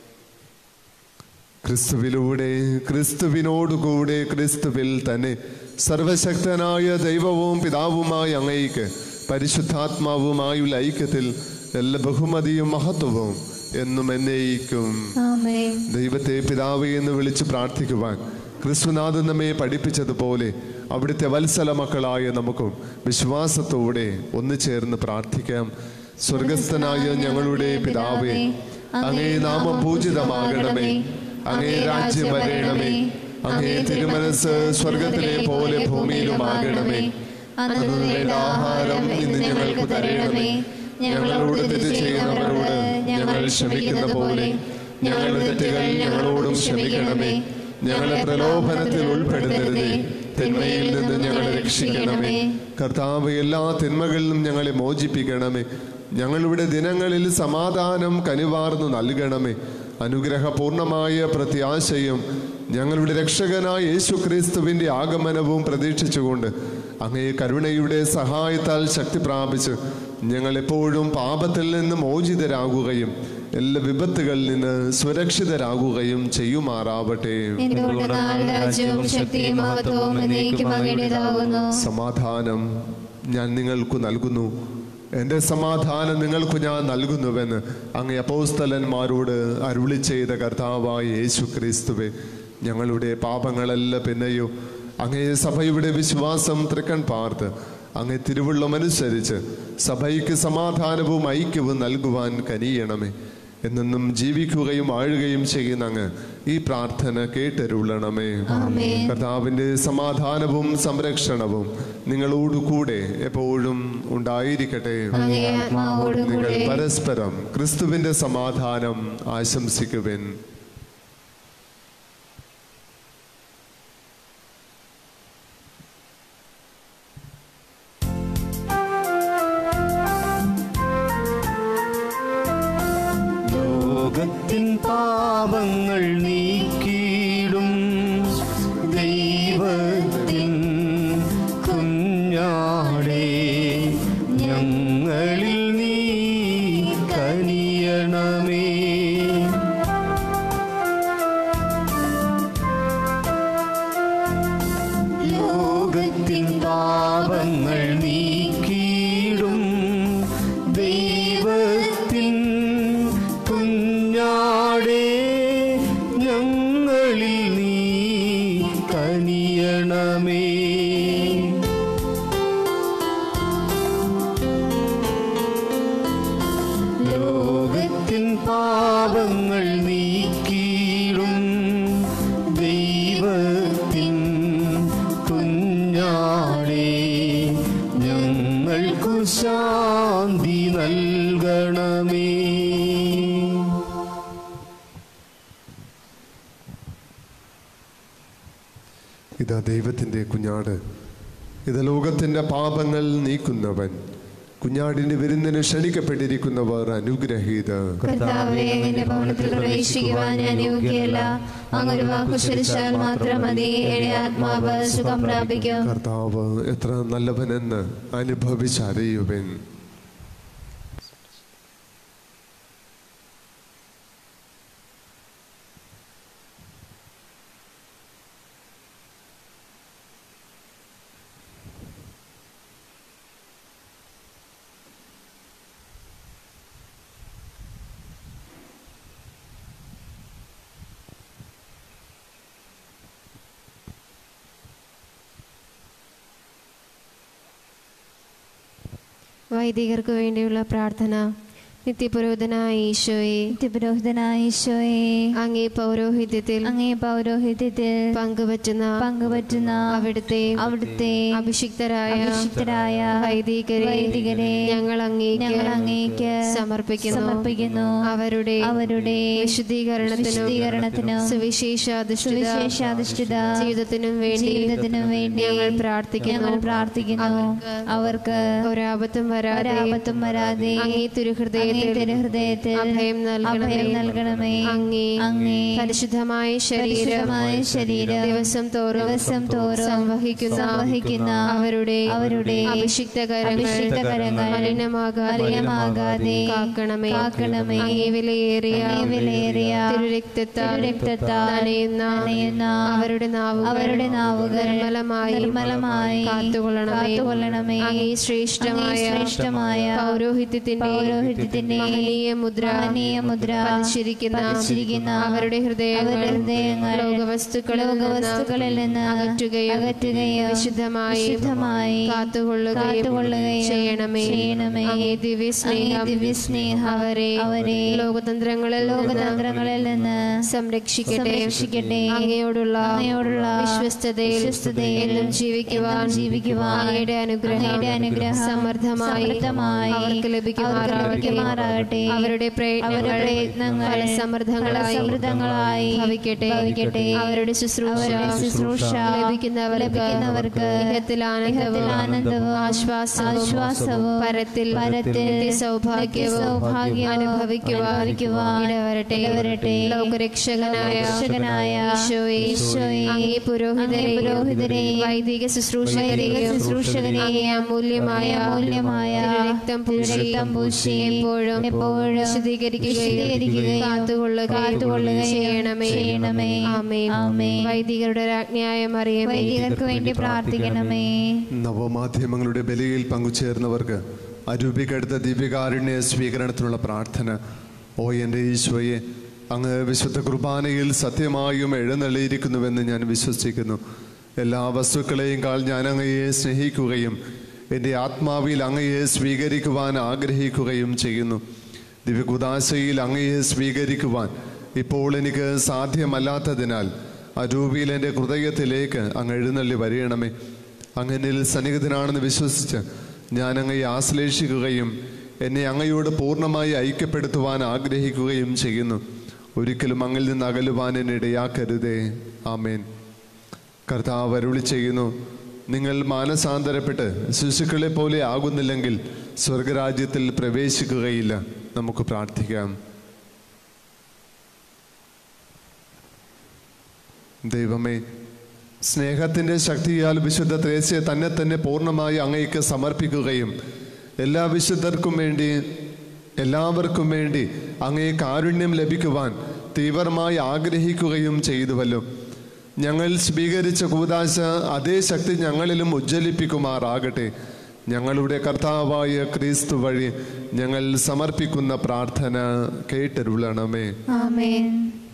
ക്രിസ്തുവിലൂടെ ക്രിസ്തുവിനോടുകൂടെ ക്രിസ്തുവിൽ തന്നെ സർവശക്തനായ ദൈവവും പിതാവുമായ അങ്ങയ്ക്ക് പരിശുദ്ധാത്മാവുമായുള്ള ഐക്യത്തിൽ എല്ലാ ബഹുമതിയും മഹത്വവും എന്നും എന്നേക്കും ആമേൻ ദൈവത്തെ പിതാവേ എന്ന് വിളിച്ച് പ്രാർത്ഥിക്കുവാൻ ക്രിസ്തുനാഥൻ നമ്മെ പഠിപ്പിച്ചതുപോലെ അവിടുത്തെ വത്സല മക്കളായ നമുക്കും വിശ്വാസത്തോടെ ഒന്നു ചേർന്ന് പ്രാർത്ഥിക്കാം സ്വർഗസ്ഥനായ ഞങ്ങളുടെ പിതാവേ അങ്ങേ നാമം പൂജിതമാകണമേ അങ്ങേ രാജ്യം വരേണമേ അങ്ങേ തിരുമനസ് സ്വർഗത്തിലെ പോലെ ഭൂമിയിലുമാകണമേ അന്നു വേണ്ട ആഹാരം ഇന്ന് ഞങ്ങൾക്ക് തരണമേ ഞങ്ങളോട് തെറ്റ് ചെയ്യുന്നവരോട് ഞങ്ങൾ ക്ഷമിക്കുന്ന പോലെ ഞങ്ങളുടെ തെറ്റുകൾ ഞങ്ങളോടും ക്ഷമിക്കണമേ ഞങ്ങളെ പ്രലോഭനത്തിൽ ഉൾപ്പെടുത്തരുതേ തിന്മയിൽ നിന്ന് ഞങ്ങളെ രക്ഷിക്കണമേ കർത്താവ് എല്ലാ തിന്മകളിലും ഞങ്ങളെ മോചിപ്പിക്കണമേ ഞങ്ങളുടെ ദിനങ്ങളിൽ സമാധാനം കനിവാർന്നു നൽകണമേ അനുഗ്രഹപൂർണമായ പ്രത്യാശയും ഞങ്ങളുടെ രക്ഷകനായ യേശു ക്രിസ്തുവിൻ്റെ ആഗമനവും പ്രതീക്ഷിച്ചുകൊണ്ട് അങ്ങേ കരുണയുടെ സഹായത്താൽ ശക്തി പ്രാപിച്ച് ഞങ്ങൾ എപ്പോഴും പാപത്തിൽ നിന്ന് മോചിതരാകുകയും എല്ലാ വിപത്തുകളിൽ നിന്ന് സുരക്ഷിതരാകുകയും ചെയ്യുമാറാവട്ടെ എന്തുകൊണ്ടെന്നാൽ രാജ്യവും ശക്തിയും മഹത്വവും എന്നേക്കും അങ്ങയുടേതാകുന്നു സമാധാനം ഞാൻ നിങ്ങൾക്ക് നൽകുന്നു എൻ്റെ സമാധാനം നിങ്ങൾക്ക് ഞാൻ നൽകുന്നുവെന്ന് അങ്ങ് അപ്പോസ്തലന്മാരോട് അരുളി ചെയ്ത കർത്താവായ യേശു ക്രിസ്തുവെ ഞങ്ങളുടെ പാപങ്ങളെല്ലാം പിന്നെയോ അങ്ങേ സഭയുടെ വിശ്വാസം തൃക്കൺ പാർത്ത് അങ്ങേ തിരുവുള്ളമനുസരിച്ച് സഭയ്ക്ക് സമാധാനവും ഐക്യവും നൽകുവാൻ കനിയണമേ എന്നെന്നും ജീവിക്കുകയും ആഴുകയും ചെയ്യുന്ന അങ്ങ് ഈ പ്രാർത്ഥന കേട്ടരുളണമേ കർത്താവിന്റെ സമാധാനവും സംരക്ഷണവും നിങ്ങളോട് കൂടെ എപ്പോഴും ഉണ്ടായിരിക്കട്ടെ അങ്ങേ ആത്മാവോടും നിങ്ങൾ കൂടെ പരസ്പരം ക്രിസ്തുവിന്റെ സമാധാനം ആശംസിക്കുവിൻ ലോകത്തിൻ പാപങ്ങൾ നീക്കിയിടും ദൈവത്തിൻ കുഞ്ഞാടേ ഞങ്ങളിൽ നീ കനിയണമേ ലോകത്തിൻ പാപങ്ങൾ നീക്കിയിടും ദൈവത്തിൻ കുഞ്ഞാടേ ഞങ്ങളിൽ നീ കനിയണമേ ലോകത്തിൻ പാപങ്ങൾ നീക്കിയിടും ദൈവത്തിൻ കുഞ്ഞാടേ ഞങ്ങൾക്കു ശാന്തി നൽകണമേ ഇതാ ദൈവത്തിന്റെ കുഞ്ഞാട് ഇത് ലോകത്തിന്റെ പാപങ്ങൾ നീക്കുന്നവൻ കുഞ്ഞാടിന്റെ വിരുന്നിന് ക്ഷണിക്കപ്പെട്ടിരിക്കുന്നവർ അനുഗ്രഹീത കർത്താവേ എന്റെ ഭവനത്തിൽ പ്രവേശിക്കുവാൻ ഞാൻ യോഗ്യയല്ല അങ്ങൊരു വാക്കു ചരിച്ചാൽ മാത്രം മതി എന്റെ ആത്മാവ് സുഖം പ്രാപിക്കും കർത്താവ് എത്ര നല്ലവനെന്ന് അനുഭവിച്ചറിയുവൻ വൈദികർക്ക് വേണ്ടിയുള്ള പ്രാർത്ഥന നിത്യപുരോധനായ ഈശോയെ നിത്യപുരോഹിതനായ ഈശോയെ അങ്ങേ പൗരോഹിത്യത്തിൽ അങ്ങേ പൗരോഹിത്യത്തിൽ പങ്കുവറ്റുന്ന പങ്കുപറ്റുന്ന അവിടുത്തെ അവിടുത്തെ അഭിഷിക്തരായ അഭിഷിക്തരായ വൈദികരെ വൈദികരെ ഞങ്ങൾ അങ്ങേക്ക് ഞങ്ങൾ അങ്ങേക്ക് സമർപ്പിക്കുന്നു സമർപ്പിക്കുന്നു അവരുടെ അവരുടെ വിശുദ്ധീകരണത്തിനും വിശുദ്ധീകരണത്തിനും സുവിശേഷാധിഷ്ഠിത സുവിശേഷാധിഷ്ഠിത ജീവിതത്തിനും വേണ്ടി ജീവിതത്തിനും വേണ്ടി ഞങ്ങൾ പ്രാർത്ഥിക്കുന്നു ഞങ്ങൾ പ്രാർത്ഥിക്കുന്നു അവർക്ക് ഒരാപത്തും വരാതെ ഒരാപത്തും വരാതെ അങ്ങേ തിരുഹൃദയത്തിൽ അങ്ങേ തിരുഹൃദയത്തിൽ അഭയം നൽകണമേ അഭയം നൽകണമേ അങ്ങേ അങ്ങേ പരിശുദ്ധമായ ശരീരം പരിശുദ്ധമായ ശരീരം ദിവസം തോറും ദിവസം തോറും സംവഹിക്കുന്ന സംവഹിക്കുന്ന അവരുടെ അവരുടെ അഭിഷിക്ത കരങ്ങൾ അഭിഷിക്ത കരങ്ങൾ മലിനമാകാതെ മലിനമാകാതെ കാക്കണമേ കാക്കണമേ അങ്ങേ വിലയേറിയ അങ്ങേ വിലയേറിയ തിരുരക്തത്താൽ തിരുരക്തത്താൽ നനയുന്ന നനയുന്ന അവരുടെ നാവുകൾ അവരുടെ നാവുകൾ നിർമ്മലമായി നിർമ്മലമായി കാത്തുകൊള്ളണമേ കാത്തുകൊള്ളണമേ അങ്ങേ ശ്രേഷ്ഠമായ അങ്ങേ ശ്രേഷ്ഠമായ പൗരോഹിത്യത്തിന്റെ പൗരോഹിത്യത്തിന്റെ മഹനീയ മുദ്ര മഹനീയ മുദ്ര പതിച്ചിരിക്കുന്ന പതിച്ചിരിക്കുന്ന അവരുടെ ഹൃദയങ്ങൾ അവരുടെ ഹൃദയങ്ങൾ ലോകവസ്തുക്കളിൽ നിന്ന് ലോകവസ്തുക്കളിൽ നിന്ന് അകറ്റുകയും അകറ്റുകയും വിശുദ്ധമായി വിശുദ്ധമായി കാത്തുകൊള്ളുകയും കാത്തുകൊള്ളുകയും ചെയ്യണമേ ചെയ്യണമേ. അങ്ങേ ദിവ്യ സ്നേഹം അങ്ങേ ദിവ്യസ്നേഹം അവരെ അവരെ ലോകതന്ത്രങ്ങളിൽ നിന്ന് ലോകതന്ത്രങ്ങളിൽ നിന്ന് സംരക്ഷിക്കട്ടെ സംരക്ഷിക്കട്ടെ. അങ്ങയോടുള്ള അങ്ങയോടുള്ള വിശ്വസ്തതയിൽ വിശ്വസ്തതയിൽ എന്നും ജീവിക്കുവാൻ എന്നും ജീവിക്കുവാൻ അങ്ങയുടെ അനുഗ്രഹം അങ്ങയുടെ അനുഗ്രഹം സമൃദ്ധമായി സമൃദ്ധമായി അവർക്ക് അവർക്ക് ലഭിക്കുമാറാകട്ടെ ലഭിക്കുമാറാകട്ടെ. അവരുടെ പ്രയത്നങ്ങൾ അവരുടെ പ്രയത്നങ്ങൾ ഫലസമൃദ്ധങ്ങളായി ഫലസമൃദ്ധങ്ങളായി ഭവിക്കട്ടെ ഭവിക്കട്ടെ. അവരുടെ ശുശ്രൂഷ അവരുടെ ശുശ്രൂഷ ലഭിക്കുന്നവർക്ക് ലഭിക്കുന്നവർക്ക് ഇഹത്തിൽ ആനന്ദവും ഇഹത്തിൽ ആനന്ദവും ആശ്വാസവും ആശ്വാസവും പരത്തിൽ പരത്തിൽ സൗഭാഗ്യവും നിത്യസൗഭാഗ്യവും അനുഭവിക്കുവാൻ അനുഭവിക്കുവാൻ ഇടവരട്ടെ ഇടവരട്ടെ. ലോകരക്ഷകനായ ലോകരക്ഷകനായ ഈശോയെ ഈശോയെ അങ്ങേ പുരോഹിതരെ അങ്ങേ പുരോഹിതരെ വൈദിക ശുശ്രൂഷകരെയും വൈദിക ശുശ്രൂഷകരെയും അങ്ങേ അമൂല്യമായ അമൂല്യമായ രക്തം പൂശി രക്തം പൂശി എപ്പോഴും എപ്പോഴും വിശദീകരിക്കുകയും വിശദീകരിക്കുകയും കാത്തുകൊള്ളുകയും കാത്തുകൊള്ളുകയും ചെയ്യണമേ ചെയ്യണമേ. ആമേൻ ആമേൻ. വൈദികരുടെ രാജ്ഞിയായ മറിയമേ വൈദികർക്ക് വേണ്ടി പ്രാർത്ഥിക്കണമേ നവമാധ്യമങ്ങളുടെ ബലിയിൽ പങ്കുചേർന്നവർക്ക് അരൂപിക്കടുത്ത ദിവ്യകാരുണ്യ സ്വീകരണത്തിനുള്ള പ്രാർത്ഥന ഓ എൻ്റെ ഈശോയെ അങ്ങ് വിശുദ്ധ കുർബാനയിൽ സത്യമായും എഴുന്നള്ളിയിരിക്കുന്നുവെന്ന് ഞാൻ വിശ്വസിക്കുന്നു എല്ലാ വസ്തുക്കളെയും കാൾ ഞാൻ അങ്ങയെ സ്നേഹിക്കുകയും എൻ്റെ ആത്മാവിൽ അങ്ങയെ സ്വീകരിക്കുവാൻ ആഗ്രഹിക്കുകയും ചെയ്യുന്നു ദിവ്യകുദാശയിൽ അങ്ങയെ സ്വീകരിക്കുവാൻ ഇപ്പോൾ എനിക്ക് സാധ്യമല്ലാത്തതിനാൽ അരൂപിയിൽ എൻ്റെ ഹൃദയത്തിലേക്ക് അങ്ങ് എഴുന്നള്ളി വരികണമേ അങ്ങനിൽ സന്നിഹിതനാണെന്ന് വിശ്വസിച്ച് ഞാൻ അങ്ങയെ ആശ്ലേഷിക്കുകയും എന്നെ അങ്ങയോട് പൂർണ്ണമായി ഐക്യപ്പെടുത്തുവാൻ ആഗ്രഹിക്കുകയും ചെയ്യുന്നു ഒരിക്കലും അങ്ങിൽ നിന്ന് അകലുവാൻ എന്നെ ഇടയാക്കരുതേ ആമേൻ കർത്താവ് അരുളി ചെയ്യുന്നു നിങ്ങൾ മാനസാന്തരപ്പെട്ട് ശിശുക്കളെ പോലെ ആകുന്നില്ലെങ്കിൽ സ്വർഗരാജ്യത്തിൽ പ്രവേശിക്കുകയില്ല നമുക്ക് പ്രാർത്ഥിക്കാം ദൈവമേ സ്നേഹത്തിൻ്റെ ശക്തിയാൽ വിശുദ്ധ ത്രേസ്യെ തന്നെ തന്നെ പൂർണ്ണമായി അങ്ങയ്ക്ക് സമർപ്പിക്കുകയും എല്ലാ വിശുദ്ധർക്കും വേണ്ടി എല്ലാവർക്കും വേണ്ടി അങ്ങേ കാരുണ്യം ലഭിക്കുവാൻ തീവ്രമായി ആഗ്രഹിക്കുകയും ചെയ്തുവല്ലോ ഞങ്ങൾ സ്വീകരിച്ച കൂതാശ അതേ ശക്തി ഞങ്ങളിലും ഉജ്ജ്വലിപ്പിക്കുമാറാകട്ടെ ഞങ്ങളുടെ കർത്താവായ ക്രിസ്തു വഴി ഞങ്ങൾ സമർപ്പിക്കുന്ന പ്രാർത്ഥന കേട്ടരുളണമേ ആമേൻ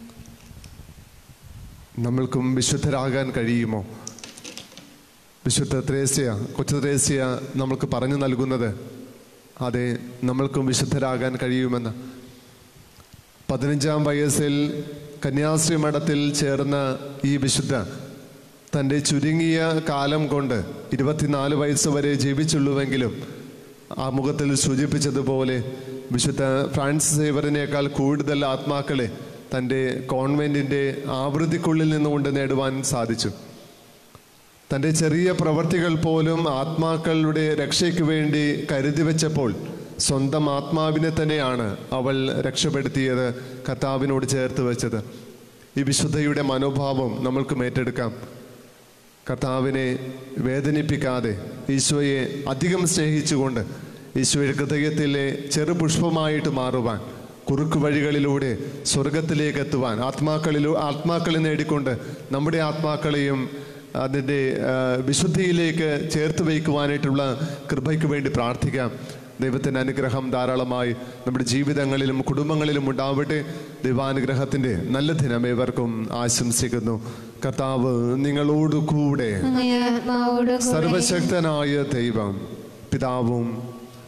നമ്മൾക്കും വിശുദ്ധരാകാൻ കഴിയുമോ വിശുദ്ധ ത്രേസ്യ കൊച്ചു ത്രേസ്യ നമ്മൾക്ക് പറഞ്ഞു നൽകുന്നത് അതെ നമ്മൾക്കും വിശുദ്ധരാകാൻ കഴിയുമെന്ന് പതിനഞ്ചാം വയസ്സിൽ കന്യാശ്രീ മഠത്തിൽ ചേർന്ന ഈ വിശുദ്ധ തൻ്റെ ചുരുങ്ങിയ കാലം കൊണ്ട് ഇരുപത്തിനാല് വയസ്സ് വരെ ജീവിച്ചുള്ളുവെങ്കിലും ആ മുഖത്തിൽ സൂചിപ്പിച്ചതുപോലെ വിശുദ്ധ ഫ്രാൻസിസ് സേവറിനേക്കാൾ കൂടുതൽ ആത്മാക്കളെ തൻ്റെ കോൺവെൻറ്റിൻ്റെ ആവൃത്തിക്കുള്ളിൽ നിന്നുകൊണ്ട് നേടുവാൻ സാധിച്ചു തൻ്റെ ചെറിയ പ്രവർത്തികൾ പോലും ആത്മാക്കളുടെ രക്ഷയ്ക്ക് വേണ്ടി കരുതി വെച്ചപ്പോൾ സ്വന്തം ആത്മാവിനെ തന്നെയാണ് അവൾ രക്ഷപ്പെടുത്തിയത് കർത്താവിനോട് ചേർത്ത് വെച്ചത് ഈ വിശുദ്ധയുടെ മനോഭാവം നമ്മൾക്കും ഏറ്റെടുക്കാം കർത്താവിനെ വേദനിപ്പിക്കാതെ ഈശോയെ അധികം സ്നേഹിച്ചുകൊണ്ട് ഈശോയുടെ ഹൃദയത്തിലെ ചെറുപുഷ്പമായിട്ട് മാറുവാൻ കുറുക്കു വഴികളിലൂടെ സ്വർഗത്തിലേക്ക് എത്തുവാൻ ആത്മാക്കളിലൂ ആത്മാക്കളെ നേടിക്കൊണ്ട് നമ്മുടെ ആത്മാക്കളെയും അതിൻ്റെ ആ, വിശുദ്ധിയിലേക്ക് ചേർത്ത് വയ്ക്കുവാനായിട്ടുള്ള കൃപയ്ക്ക് വേണ്ടി പ്രാർത്ഥിക്കാം ദൈവത്തിൻ്റെ അനുഗ്രഹം ധാരാളമായി നമ്മുടെ ജീവിതങ്ങളിലും കുടുംബങ്ങളിലും ഉണ്ടാവട്ടെ ദൈവാനുഗ്രഹത്തിൻ്റെ നല്ല ദിനം ഏവർക്കും ആശംസിക്കുന്നു കർത്താവ് നിങ്ങളോട് കൂടെ അങ്ങേ ആത്മാവോട് കൂടെ സർവശക്തനായ ദൈവം പിതാവും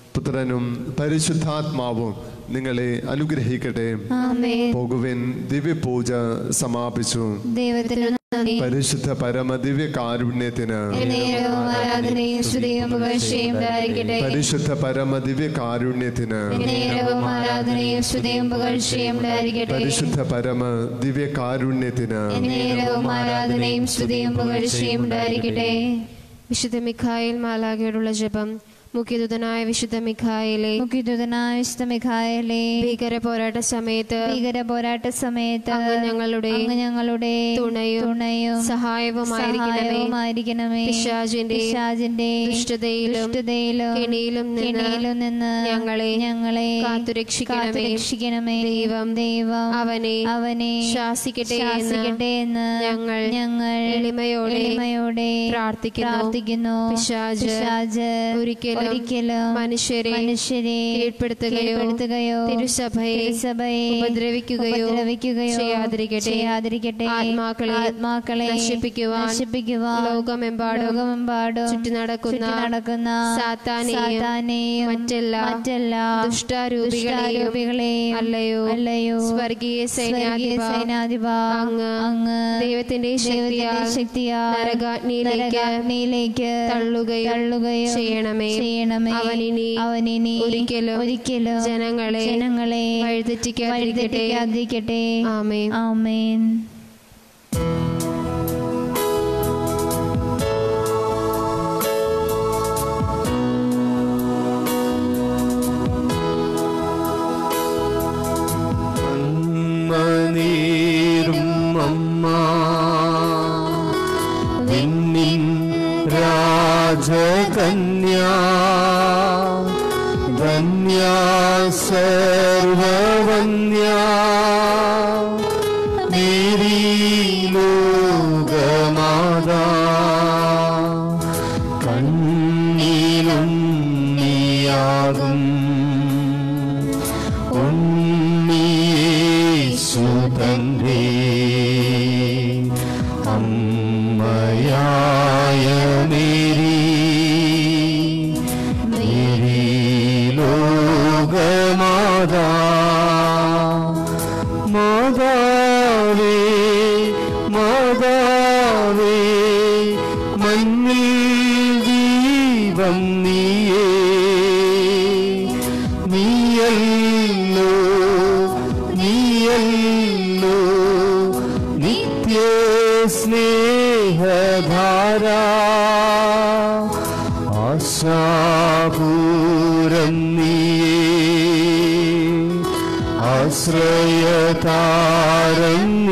പുത്രനും പരിശുദ്ധാത്മാവും നിങ്ങളെ അനുഗ്രഹിക്കട്ടെ ആമേൻ പോകുവിൻ ദിവ്യപൂജ സമാപിച്ചു ദൈവത്തിന് നന്ദി പരിശുദ്ധ പരമ ദിവ്യ കാരുണ്യത്തിന് നേരവും ആരാധനയും സ്തുതിയും പുകഴ്ചയും ഉണ്ടായിരിക്കട്ടെ പരിശുദ്ധ പരമ ദിവ്യ കാരുണ്യത്തിന് നേരവും ആരാധനയും സ്തുതിയും പുകഴ്ചയും ഉണ്ടായിരിക്കട്ടെ പരിശുദ്ധ പരമ ദിവ്യ കാരുണ്യത്തിന് നേരവും ആരാധനയും സ്തുതിയും പുകഴ്ചയും ഉണ്ടായിരിക്കട്ടെ വിശുദ്ധ മിഖായിൽ മാലാഖയോടുള്ള ജപം മുഖ്യദൂതനായ വിശുദ്ധ മിഖായിലെ മുഖ്യദൂതനായ വിശുദ്ധ മിഖായലേ ഭീകര പോരാട്ട സമയത്ത് ഭീകര പോരാട്ട സമയത്ത് അങ്ങ് ഞങ്ങളുടെ അങ്ങ് ഞങ്ങളുടെ തുണയും തുണയും സഹായവുമായിരിക്കണമേ സഹായവുമായിരിക്കണമേ പിശാചിന്റെ പിശാചിന്റെ ദുഷ്ടതയിലും ദുഷ്ടതയിലും കെണിയിലും നിന്ന് കെണിയിലും നിന്ന് ഞങ്ങളെ ഞങ്ങളെ കാത്തുരക്ഷിക്കണമേ. കാത്തുരക്ഷിക്കണമേ ദൈവം ദൈവം അവനെ അവനെ ശാസിക്കട്ടെ എന്ന് ശാസിക്കട്ടെ എന്ന് ഞങ്ങൾ ഞങ്ങൾ എളിമയോടെ എളിമയോടെ പ്രാർത്ഥിക്കുന്നു. പ്രാർത്ഥിക്കുന്നു പിശാച് പിശാച് ഒരിക്കലും ഒരിക്കലും മനുഷ്യരെ മനുഷ്യരെ കീഴ്പ്പെടുത്തുകയോ കീഴ്പ്പെടുത്തുകയോ തിരുസഭയെ തിരുസഭയെ ഉപദ്രവിക്കുകയോ ഉപദ്രവിക്കുകയോ ചെയ്യാതിരിക്കട്ടെ. ചെയ്യാതിരിക്കട്ടെ ആത്മാക്കളെ ആത്മാക്കളെ നശിപ്പിക്കുവാൻ നശിപ്പിക്കുവാൻ ലോകമെമ്പാടും ലോകമെമ്പാടും ചുറ്റി നടക്കുന്ന ചുറ്റി നടക്കുന്ന സാത്താനെയും സാത്താനെയും മറ്റെല്ലാ മറ്റെല്ലാ ദുഷ്ടാരൂപികളെയും ദുഷ്ടാരൂപികളെയും അല്ലയോ അല്ലയോ സ്വർഗീയ സ്വർഗീയ സൈന്യാധിപ സൈന്യാധിപ അങ്ങ് അങ്ങ് ദൈവത്തിന്റെ ദൈവത്തിന്റെ ശക്തിയാൽ ശക്തിയാൽ നരകാഗ്നിയിലേക്ക് നരകാഗ്നിയിലേക്ക് തള്ളുകയും തള്ളുകയും ചെയ്യണമേ. ചെയ്യണമേ അവനിനി അവനിനി ഒരിക്കലും ഒരിക്കലും ജനങ്ങളെ ജനങ്ങളെ വഴിതെറ്റിക്കാതിരിക്കട്ടെ. വഴിതെറ്റിക്കാതിരിക്കട്ടെ ആമേൻ ആമേൻ നീരും അമ്മ വിണ്ണിൻ രാജകന്യ ധന്യ സർവവന്യ മേരി ലോകമാതാ കണ്ണീലും നീയാകും ഉണ്ണീയേശു തന്റെ അമ്മയായ മേരി മേരി ലോകമാതാ മാതാവേ മാതാവേ മണ്ണിൽ ദീപം നീയേ നീയല്ലോ നീയല്ലോ നിത്യ സ്നേഹധാര ആശാപൂരം നീയേ ആശ്രയതാരം